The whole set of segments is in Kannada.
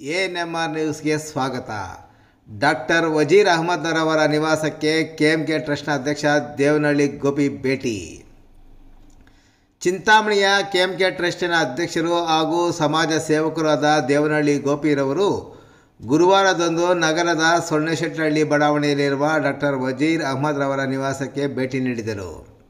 ಎ ಎನ್ ಎಮ್ ಆರ್ ನ್ಯೂಸ್ಗೆ ಸ್ವಾಗತ ಡಾಕ್ಟರ್ ವಜೀರ್ ಅಹಮದ್ರವರ ನಿವಾಸಕ್ಕೆ ಕೆ ಎಂ ಕೆ ಟ್ರಸ್ಟ್ನ ಅಧ್ಯಕ್ಷ ದೇವನಹಳ್ಳಿ ಗೋಪಿ ಭೇಟಿ ಚಿಂತಾಮಣಿಯ ಕೆ ಎಂ ಕೆ ಟ್ರಸ್ಟಿನ ಅಧ್ಯಕ್ಷರು ಹಾಗೂ ಸಮಾಜ ಸೇವಕರು ಆದ ದೇವನಹಳ್ಳಿ ಗೋಪಿರವರು ಗುರುವಾರದಂದು ನಗರದ ಸೊನ್ನೆಶೆಟ್ಟಹಳ್ಳಿ ಬಡಾವಣೆಯಲ್ಲಿರುವ ಡಾಕ್ಟರ್ ವಜೀರ್ ಅಹಮದ್ರವರ ನಿವಾಸಕ್ಕೆ ಭೇಟಿ ನೀಡಿದರು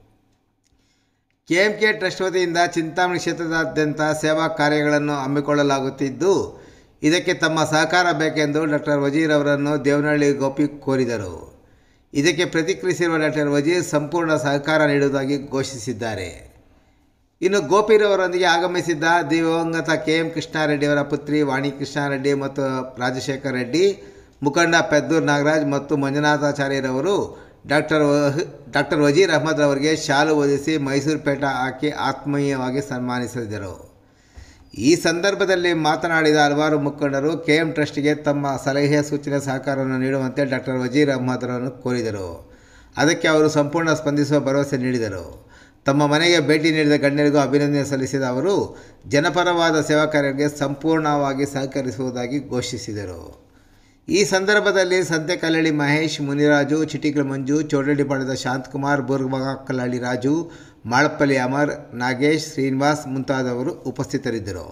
ಕೆಎಂಕೆ ಟ್ರಸ್ಟ್ ವತಿಯಿಂದ ಚಿಂತಾಮಣಿ ಕ್ಷೇತ್ರದಾದ್ಯಂತ ಸೇವಾ ಕಾರ್ಯಗಳನ್ನು ಹಮ್ಮಿಕೊಳ್ಳಲಾಗುತ್ತಿದ್ದು ಇದಕ್ಕೆ ತಮ್ಮ ಸಹಕಾರ ಬೇಕೆಂದು ಡಾಕ್ಟರ್ ವಜೀರ್ ಅವರನ್ನು ದೇವನಹಳ್ಳಿ ಗೋಪಿ ಕೋರಿದರು ಇದಕ್ಕೆ ಪ್ರತಿಕ್ರಿಯಿಸಿರುವ ಡಾಕ್ಟರ್ ವಜೀರ್ ಸಂಪೂರ್ಣ ಸಹಕಾರ ನೀಡುವುದಾಗಿ ಘೋಷಿಸಿದ್ದಾರೆ ಇನ್ನು ಗೋಪಿರವರೊಂದಿಗೆ ಆಗಮಿಸಿದ್ದ ದಿವಂಗತ ಕೆ ಎಂ ಕೃಷ್ಣಾರೆಡ್ಡಿಯವರ ಪುತ್ರಿ ವಾಣಿ ಕೃಷ್ಣಾರೆಡ್ಡಿ ಮತ್ತು ರಾಜಶೇಖರ್ ರೆಡ್ಡಿ ಮುಖಂಡ ಪೆದ್ದೂರ್ ನಾಗರಾಜ್ ಮತ್ತು ಮಂಜುನಾಥಾಚಾರ್ಯರವರು ಡಾಕ್ಟರ್ ವಹ ಡಾಕ್ಟರ್ ವಜೀರ್ ಅಹಮದ್ ಅವರಿಗೆ ಶಾಲು ಒದಿಸಿ ಮೈಸೂರು ಪೇಟ ಹಾಕಿ ಆತ್ಮೀಯವಾಗಿ ಸನ್ಮಾನಿಸಿದರು ಈ ಸಂದರ್ಭದಲ್ಲಿ ಮಾತನಾಡಿದ ಹಲವಾರು ಮುಖಂಡರು ಕೆ ಎಂ ಟ್ರಸ್ಟ್ಗೆ ತಮ್ಮ ಸಲಹೆ ಸೂಚನೆ ಸಹಕಾರವನ್ನು ನೀಡುವಂತೆ ಡಾಕ್ಟರ್ ವಜೀರ್ ಅಹಮದ್ರನ್ನು ಕೋರಿದರು ಅದಕ್ಕೆ ಅವರು ಸಂಪೂರ್ಣ ಸ್ಪಂದಿಸುವ ಭರವಸೆ ನೀಡಿದರು ತಮ್ಮ ಮನೆಗೆ ಭೇಟಿ ನೀಡಿದ ಗಣ್ಯರಿಗೂ ಅಭಿನಂದನೆ ಸಲ್ಲಿಸಿದ ಅವರು ಜನಪರವಾದ ಸೇವಾ ಕಾರ್ಯಕ್ಕೆ ಸಂಪೂರ್ಣವಾಗಿ ಸಹಕರಿಸುವುದಾಗಿ ಘೋಷಿಸಿದರು ಈ ಸಂದರ್ಭದಲ್ಲಿ ಸಂತೆಕಲ್ಲಳ್ಳಿ ಮಹೇಶ್ ಮುನಿರಾಜು ಚಿಟಿಕಲ ಮಂಜು ಚೌಡಳ್ಳಿಪಾಳ್ಯದ ಶಾಂತಕುಮಾರ್ ಬುರ್ಗಕಲ್ಲಳ್ಳಿ ರಾಜು ಮಾಳಪ್ಪಲ್ಲಿ ಅಮರ್ ನಾಗೇಶ್ ಶ್ರೀನಿವಾಸ್ ಮುಂತಾದವರು ಉಪಸ್ಥಿತರಿದ್ದರು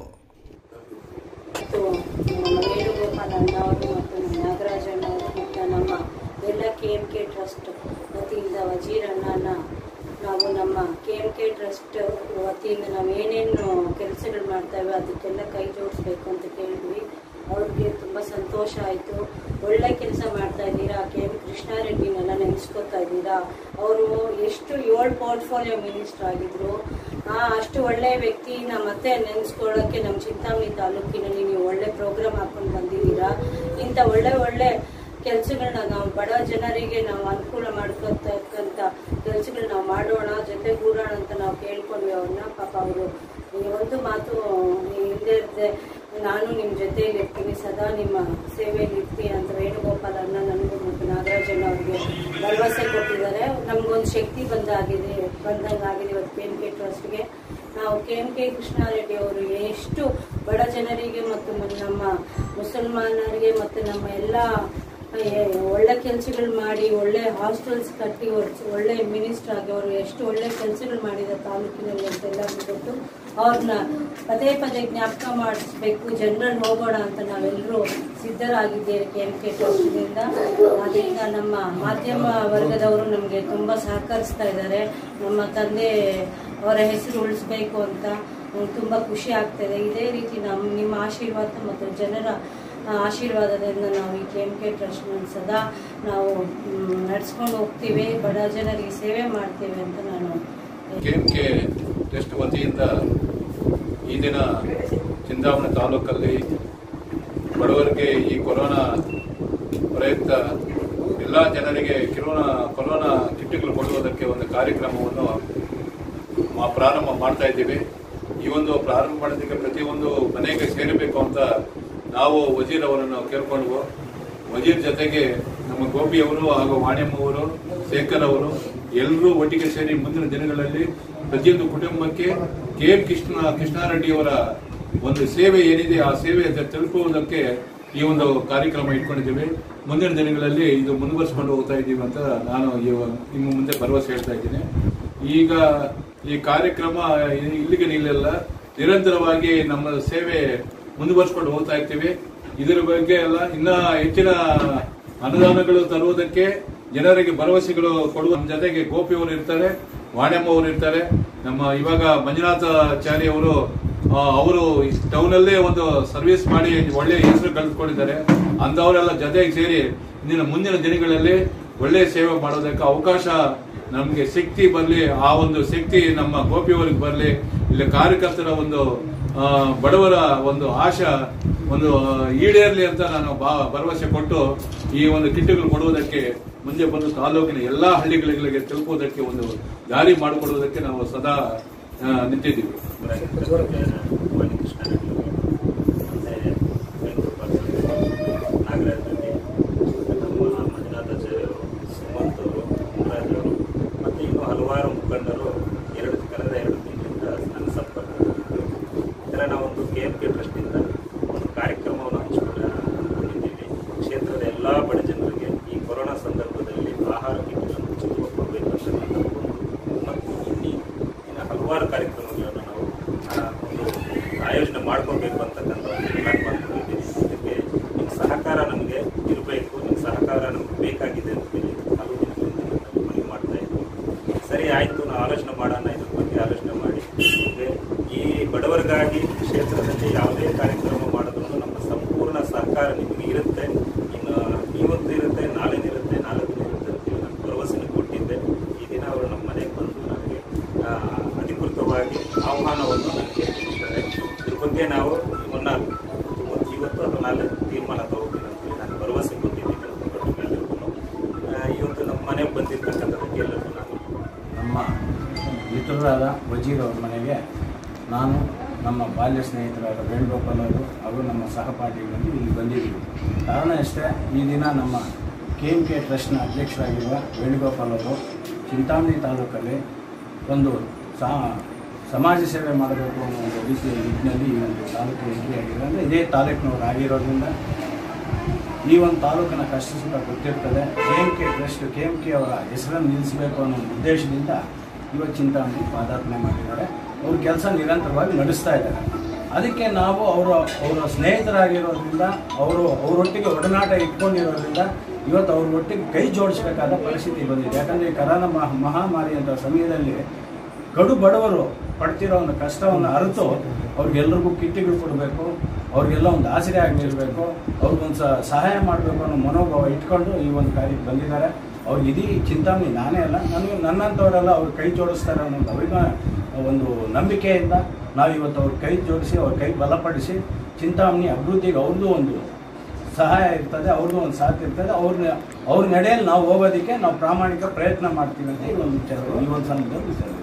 ಮತ್ತು ನಮ್ಮ ವೇಣುಗೋಪಾಲ್ ಅಣ್ಣ ಅವರು ಮತ್ತು ನಮ್ಮ ನಾಗರಾಜ್ ಅಣ್ಣ ಅವರು ಮತ್ತು ನಮ್ಮ ಎಲ್ಲ ಕೆ ಎಮ್ ಕೆ ಟ್ರಸ್ಟ್ ವತಿಯಿಂದ ವಜೀರ್ ಅಣ್ಣನ ನಾವು ನಮ್ಮ ಕೆ ಎಮ್ ಕೆ ಟ್ರಸ್ಟ್ ವತಿಯಿಂದ ನಾವು ಏನೇನು ಕೆಲಸಗಳು ಮಾಡ್ತೇವೆ ಅದಕ್ಕೆಲ್ಲ ಕೈ ಜೋಡಿಸ್ಬೇಕು ಅಂತ ಕೇಳಿದ್ವಿ ಅವ್ರಿಗೆ ತುಂಬ ಸಂತೋಷ ಆಯಿತು ಒಳ್ಳೆ ಕೆಲಸ ಮಾಡ್ತಾ ಇದ್ದೀರಾ ಕೆ ಎಂ ಕೃಷ್ಣಾರೆಡ್ಡಿನೆಲ್ಲ ನೆನೆಸ್ಕೊತಾ ಇದ್ದೀರಾ ಅವರು ಎಷ್ಟು ಏಳು ಪೋರ್ಟ್ಫೋಲಿಯೋ ಮಿನಿಸ್ಟರ್ ಆಗಿದ್ರು ಆ ಅಷ್ಟು ಒಳ್ಳೆ ವ್ಯಕ್ತಿನ ಮತ್ತೆ ನೆನೆಸ್ಕೊಳ್ಳೋಕ್ಕೆ ನಮ್ಮ ಚಿಂತಾಮಣಿ ತಾಲೂಕಿನಲ್ಲಿ ನೀವು ಒಳ್ಳೆ ಪ್ರೋಗ್ರಾಮ್ ಹಾಕೊಂಡು ಬಂದಿದ್ದೀರಾ ಇಂಥ ಒಳ್ಳೆ ಒಳ್ಳೆ ಕೆಲಸಗಳನ್ನ ನಾವು ಬಡ ಜನರಿಗೆ ನಾವು ಅನುಕೂಲ ಮಾಡ್ಕೊತಕ್ಕಂಥ ಕೆಲಸಗಳನ್ನ ನಾವು ಮಾಡೋಣ ಜೊತೆಗೂಡೋಣ ಅಂತ ನಾವು ಕೇಳ್ಕೊಂಡ್ವಿ ಅವ್ರನ್ನ ಪಾಪ ಅವರು ಒಂದು ಮಾತು ಹಿಂದೆ ಇರದೆ ನಾನು ನಿಮ್ಮ ಜೊತೆಯಲ್ಲಿ ಇರ್ತೀನಿ ಸದಾ ನಿಮ್ಮ ಸೇವೆಯಲ್ಲಿ ಇರ್ತೀನಿ ಅಂತ ವೇಣುಗೋಪಾಲ್ ಅಣ್ಣ ನನಗೂ ಮತ್ತು ನಾಗರಾಜಣ್ಣ ಅವರಿಗೆ ಭರವಸೆ ಕೊಟ್ಟಿದ್ದಾರೆ ನಮಗೊಂದು ಶಕ್ತಿ ಬಂದಾಗಿದೆ ಬಂದಂಗಾಗಿದೆ ಇವತ್ತು ಕೆ ಎಂ ಕೆ ಟ್ರಸ್ಟ್ಗೆ ನಾವು ಕೆ ಎಂ ಕೆ ಕೃಷ್ಣಾರೆಡ್ಡಿ ಅವರು ಎಷ್ಟು ಬಡ ಜನರಿಗೆ ಮತ್ತು ಮ- ನಮ್ಮ ಮುಸಲ್ಮಾನರಿಗೆ ಮತ್ತು ನಮ್ಮ ಎಲ್ಲ ಏ- ಒಳ್ಳೆ ಕೆಲಸಗಳು ಮಾಡಿ ಒಳ್ಳೆ ಹಾಸ್ಟೆಲ್ಸ್ ಕಟ್ಟಿ ಒಳ್ಳೆ- ಒಳ್ಳೆ ಮಿನಿಸ್ಟರ್ ಆಗಿ ಅವರು ಎಷ್ಟು ಒಳ್ಳೆ ಕೆಲಸಗಳು ಮಾಡಿದ ತಾಲೂಕಿನಲ್ಲಿ ಅಂತೆಲ್ಲ ಬಿಟ್ಟು ಅವ್ರನ್ನ ಪದೇ ಪದೇ ಜ್ಞಾಪಕ ಮಾಡಿಸ್ಬೇಕು ಜನರಲ್ಲಿ ಹೋಗೋಣ ಅಂತ ನಾವೆಲ್ಲರೂ ಸಿದ್ಧರಾಗಿದ್ದೇವೆ ಕೆ ಎಂ ಕೆ ಟ್ರಸ್ಟ್ನಿಂದ ಅದರಿಂದ ನಮ್ಮ ಮಾಧ್ಯಮ ವರ್ಗದವರು ನಮಗೆ ತುಂಬ ಸಹಕರಿಸ್ತಾ ಇದ್ದಾರೆ ನಮ್ಮ ತಂದೆ ಅವರ ಹೆಸರು ಉಳಿಸ್ಬೇಕು ಅಂತ ನಂಗೆ ತುಂಬ ಖುಷಿ ಆಗ್ತಾಯಿದೆ ಇದೇ ರೀತಿ ನಮ್ಮ ನಿಮ್ಮ ಆಶೀರ್ವಾದ ಮತ್ತು ಜನರ ಆ, ಆಶೀರ್ವಾದದಿಂದ ನಾವು ಈ ಕೆ ಎಂ ಕೆ ಟ್ರಸ್ಟ್ನ ಸದಾ ನಾವು ನಡೆಸ್ಕೊಂಡು ಹೋಗ್ತೀವಿ ಬಡ ಜನರಿಗೆ ಸೇವೆ ಮಾಡ್ತೇವೆ ಅಂತ ನಾನು ಕೆಎಂಕೆ ಟ್ರಸ್ಟ್ ವತಿಯಿಂದ ಈ ದಿನ ಚಿಂತಾಮಣಿ ತಾಲೂಕಲ್ಲಿ ಬಡವರಿಗೆ ಈ ಕೊರೋನಾ ಪ್ರಯುಕ್ತ ಎಲ್ಲ ಜನರಿಗೆ ಕಿರೋನಾ ಕೊರೋನಾ ಕಿಟ್ಗಳು ಕೊಡುವುದಕ್ಕೆ ಒಂದು ಕಾರ್ಯಕ್ರಮವನ್ನು ಮಾ- ಪ್ರಾರಂಭ ಮಾಡ್ತಾ ಇದ್ದೀವಿ ಈ ಒಂದು ಪ್ರಾರಂಭ ಮಾಡೋದಕ್ಕೆ ಪ್ರತಿಯೊಂದು ಮನೆಗೆ ಸೇರಬೇಕು ಅಂತ ನಾವು ವಜೀರ್ ಅವರನ್ನು ಕೇಳ್ಕೊಂಡ್ವು ವಜೀರ್ ಜೊತೆಗೆ ನಮ್ಮ ಗೋಪಿ ಅವರು ಹಾಗೂ ವಾಣಿಯಮ್ಮ ಅವರು ಶೇಖರ್ ಅವರು ಎಲ್ಲರೂ ಒಟ್ಟಿಗೆ ಸೇರಿ ಮುಂದಿನ ದಿನಗಳಲ್ಲಿ ಪ್ರತಿಯೊಂದು ಕುಟುಂಬಕ್ಕೆ ಕೆ ಎಂ ಕೃಷ್ಣ ಕೃಷ್ಣಾರೆಡ್ಡಿಯವರ ಒಂದು ಸೇವೆ ಏನಿದೆ ಆ ಸೇವೆ ತ- ತಲುಪುವುದಕ್ಕೆ ಈ ಒಂದು ಕಾರ್ಯಕ್ರಮ ಇಟ್ಕೊಂಡಿದ್ದೀವಿ ಮುಂದಿನ ದಿನಗಳಲ್ಲಿ ಇದು ಮುಂದುವರಿಸಿಕೊಂಡು ಹೋಗ್ತಾ ಇದ್ದೀವಿ ಅಂತ ನಾನು ಇವ- ನಿಮ್ಮ ಮುಂದೆ ಭರವಸೆ ಹೇಳ್ತಾ ಇದ್ದೀನಿ ಈಗ ಈ ಕಾರ್ಯಕ್ರಮ ಇ- ಇಲ್ಲಿಗೆ ನಿಲ್ಲಲ್ಲ ನಿರಂತರವಾಗಿ ನಮ್ಮ ಸೇವೆ ಮುಂದುವರಿಸಿಕೊಂಡು ಹೋಗ್ತಾ ಇರ್ತೀವಿ ಇದರ ಬಗ್ಗೆ ಎಲ್ಲ ಇನ್ನ ಹೆಚ್ಚಿನ ಅನುದಾನಗಳು ತರುವುದಕ್ಕೆ ಜನರಿಗೆ ಭರವಸೆಗಳು ಕೊಡುವ ನಮ್ಮ ಜೊತೆಗೆ ಗೋಪಿ ಅವರು ಇರ್ತಾರೆ ವಾಣಮ್ಮ ಅವರು ಇರ್ತಾರೆ ನಮ್ಮ ಇವಾಗ ಮಂಜುನಾಥಾಚಾರಿ ಅವರು ಆ, ಅವರು ಟೌನ್ ಅಲ್ಲೇ ಒಂದು ಸರ್ವಿಸ್ ಮಾಡಿ ಒಳ್ಳೆ ಹೆಸರು ಕಳೆದುಕೊಂಡಿದ್ದಾರೆ ಅಂತವರೆಲ್ಲ ಜೊತೆಗೆ ಸೇರಿ ಇಂದಿನ ಮುಂದಿನ ದಿನಗಳಲ್ಲಿ ಒಳ್ಳೆ ಸೇವೆ ಮಾಡೋದಕ್ಕೆ ಅವಕಾಶ ನಮಗೆ ಶಕ್ತಿ ಬರಲಿ ಆ ಒಂದು ಶಕ್ತಿ ನಮ್ಮ ಗೋಪಿಯವರಿಗೆ ಬರಲಿ ಇಲ್ಲಿ ಕಾರ್ಯಕರ್ತರ ಒಂದು ಆ, ಬಡವರ ಒಂದು ಆಶಾ ಒಂದು ಈಡೇರಲಿ ಅಂತ ನಾನು ಬಾ- ಭರವಸೆ ಕೊಟ್ಟು ಈ ಒಂದು ಕಿಟ್ಟುಗಳು ಕೊಡುವುದಕ್ಕೆ ಮುಂದೆ ಬಂದು ತಾಲೂಕಿನ ಎಲ್ಲಾ ಹಳ್ಳಿಗಳಿಗೆ ತಲುಪುವುದಕ್ಕೆ ಒಂದು ದಾರಿ ಮಾಡಿಕೊಡುವುದಕ್ಕೆ ನಾವು ಸದಾ ಆ, ನಿಂತಿದ್ದೀವಿ ವಾಣಿ ಕೃಷ್ಣಾರೆಡ್ಡಿ ಮತ್ತು ವೇಣುಗೋಪಾಲ್ ನಾಗರಾಜ್ ರೆಡ್ಡಿ ಮತ್ತು ನಮ್ಮ ಮಂಜುನಾಥಾಚಾರ್ಯರು ಸುಮಂತ್ ಅವರು ಮುರಾಜ್ ಅವರು ಮತ್ತು ಇನ್ನೂ ಹಲವಾರು ಮುಖಂಡರು ಎರಡು ಕಳೆದ ಎರಡು ತಿಂಗಳಿಂದ ನನ್ನ ಸಂಪರ್ಕ ಇದರ ನಾವೊಂದು ಕೆ ಎಂ ಕೆ ಟ್ರಸ್ಟಿಂದ ಒಂದು ಕಾರ್ಯಕ್ರಮವನ್ನು ಹಂಚಿಕೊಂಡ್ರೆ ಆಯೋಜನೆ ಮಾಡ್ಕೋಬೇಕು ಅಂತಕ್ಕಂಥ ಒಂದು ತೀರ್ಮಾನ ಮಾಡ್ಕೊಂಡಿದ್ದೀವಿ ಇದಕ್ಕೆ ನಿಮ್ಮ ಸಹಕಾರ ನಮಗೆ ಇರಬೇಕು ನಿಮ್ಮ ಸಹಕಾರ ನಮ್ಗೆ ಬೇಕಾಗಿದೆ ಅಂತ ಹೇಳಿ ಹಲವು ದಿನಗಳಿಂದ ನಾವು ಮನವಿ ಮಾಡ್ತಾ ಇದ್ದೀವಿ ಸರಿ ಆಯಿತು ನಾವು ಆಲೋಚನೆ ಮಾಡೋಣ ಇದ್ರ ಬಗ್ಗೆ ಆಲೋಚನೆ ಮಾಡಿ ನಿಮಗೆ ಈ ಬಡವರಿಗಾಗಿ ಕ್ಷೇತ್ರದಲ್ಲಿ ಯಾವುದೇ ಕಾರ್ಯಕ್ರಮ ಮಾಡಿದ್ರು ನಮ್ಮ ಸಂಪೂರ್ಣ ಸಹಕಾರ ನಿಮಗೆ ಇರುತ್ತೆ ಇನ್ನು ಇವತ್ತು ಇರುತ್ತೆ ನಾಳೆ ಇರುತ್ತೆ ನಾಲ್ಕು ದಿನ ಇರುತ್ತೆ ಅಂತೇಳಿ ನಾನು ಭರವಸೆನ ಕೊಟ್ಟಿದ್ದೆ ಈ ದಿನ ಅವರು ನಮ್ಮ ಮನೆಗೆ ಬಂದು ನನಗೆ ಆ, ಅಧಿಕೃತವಾಗಿ ಆಹ್ವಾನವನ್ನು ನನಗೆ ನೀಡಿದ್ದಾರೆ ಇದ್ರ ಬಗ್ಗೆ ನಾವು ಮುನ್ನ ಇವತ್ತು ಅಥವಾ ನಾಳೆ ತೀರ್ಮಾನ ತಗೋತೀನಿ ಅಂತೇಳಿ ನಾನು ಭರವಸೆ ಕೊಟ್ಟಿದ್ದೀನಿ ಎಲ್ಲರಿಗೂ ಇವತ್ತು ನಮ್ಮ ಮನೆಗೆ ಬಂದಿರ್ತಕ್ಕಂಥದ್ದಕ್ಕೆ ಎಲ್ಲರಿಗೂ ನಾನು ನಮ್ಮ ಮಿತ್ರರಾದ ವಜೀರ್ ಅವ್ರ ಮನೆಗೆ ನಾನು ನಮ್ಮ ಬಾಲ್ಯ ಸ್ನೇಹಿತರಾದ ವೇಣುಗೋಪಾಲ್ ಅವರು ಹಾಗೂ ನಮ್ಮ ಸಹಪಾಠಿಗಳು ಇಲ್ಲಿ ಬಂದಿದ್ದೀವಿ ಕಾರಣ ಅಷ್ಟೇ ಈ ದಿನ ನಮ್ಮ ಕೆ ಎಮ್ ಕೆ ಟ್ರಸ್ಟ್ನ ಅಧ್ಯಕ್ಷರಾಗಿರುವ ವೇಣುಗೋಪಾಲ್ ಅವರು ಚಿಂತಾಮಣಿ ತಾಲೂಕಲ್ಲಿ ಒಂದು ಸಾ ಸಮಾಜ ಸೇವೆ ಮಾಡಬೇಕು ಅನ್ನೋ ಒಂದು ರೀತಿಯ ನಿಟ್ಟಿನಲ್ಲಿ ಈ ಒಂದು ತಾಲೂಕು ಎಂಟ್ರಿ ಆಗಿದೆ ಅಂದರೆ ಇದೇ ತಾಲೂಕಿನವ್ರು ಆಗಿರೋದ್ರಿಂದ ಈ ಒಂದು ತಾಲೂಕಿನ ಕಷ್ಟ ಸುಖ ಗೊತ್ತಿರ್ತದೆ K M K trust K M K ಅವರ ಹೆಸರನ್ನು ನಿಲ್ಲಿಸಬೇಕು ಅನ್ನೋ ಒಂದು ಉದ್ದೇಶದಿಂದ ಇವತ್ತು ಚಿಂತಾಮಣಿ ಪಾದಾರ್ಪಣೆ ಮಾಡಿದ್ದಾರೆ ಅವ್ರ ಕೆಲಸ ನಿರಂತರವಾಗಿ ನಡೆಸ್ತಾ ಇದ್ದಾರೆ ಅದಕ್ಕೆ ನಾವು ಅವರ ಅವರ ಸ್ನೇಹಿತರಾಗಿರೋದ್ರಿಂದ ಅವರು ಅವರೊಟ್ಟಿಗೆ ಒಡನಾಟ ಇಟ್ಕೊಂಡಿರೋದ್ರಿಂದ ಇವತ್ತು ಅವ್ರ ಒಟ್ಟಿಗೆ ಕೈ ಜೋಡಿಸಬೇಕಾದ ಪರಿಸ್ಥಿತಿ ಬಂದಿದೆ ಯಾಕಂದರೆ ಈ ಕರೋನಾ ಮಹಾ ಮಹಾಮಾರಿ ಅಂತ ಸಮಯದಲ್ಲಿ ಕಡು ಬಡವರು ಪಡ್ತಿರೋ ಒಂದು ಕಷ್ಟವನ್ನು ಅರಿತು ಅವ್ರಿಗೆಲ್ರಿಗೂ ಕಿಟ್ಟಿಗಳು ಕೊಡಬೇಕು ಅವ್ರಿಗೆಲ್ಲ ಒಂದು ಆಸರೆ ಆಗಿ ನಿಲ್ಲಬೇಕು ಅವ್ರಿಗೊಂದು ಸ ಸಹಾಯ ಮಾಡಬೇಕು ಅನ್ನೋ ಮನೋಭಾವ ಇಟ್ಕೊಂಡು ಈ ಒಂದು ಕಾರ್ಯಕ್ಕೆ ಬಂದಿದ್ದಾರೆ ಅವ್ರಿಗೆ ಇಡೀ ಚಿಂತಾಮಣಿ ನಾನೇ ಅಲ್ಲ ನನಗೆ ನನ್ನಂಥವರೆಲ್ಲ ಅವ್ರು ಕೈ ಜೋಡಿಸ್ತಾರೆ ಅನ್ನೋ ಒಂದು ಅಭಿಮಾನ ಒಂದು ನಂಬಿಕೆಯಿಂದ ನಾವು ಇವತ್ತು ಅವ್ರ ಕೈ ಜೋಡಿಸಿ ಅವ್ರ ಕೈ ಬಲಪಡಿಸಿ ಚಿಂತಾಮಣಿ ಅಭಿವೃದ್ಧಿಗೆ ಅವ್ರದ್ದು ಒಂದು ಸಹಾಯ ಇರ್ತದೆ ಅವ್ರದ್ದು ಒಂದು ಸಾಥ್ ಇರ್ತದೆ ಅವ್ರನ್ನ ಅವ್ರ ನಡೆಯಲ್ಲಿ ನಾವು ಹೋಗೋದಕ್ಕೆ ನಾವು ಪ್ರಾಮಾಣಿಕ ಪ್ರಯತ್ನ ಮಾಡ್ತೀವಿ ಅಂತ ಈ ಒಂದು ವಿಚಾರ ಈ ಒಂದು ಸಂದರ್ಭದಲ್ಲಿ ವಿಚಾರ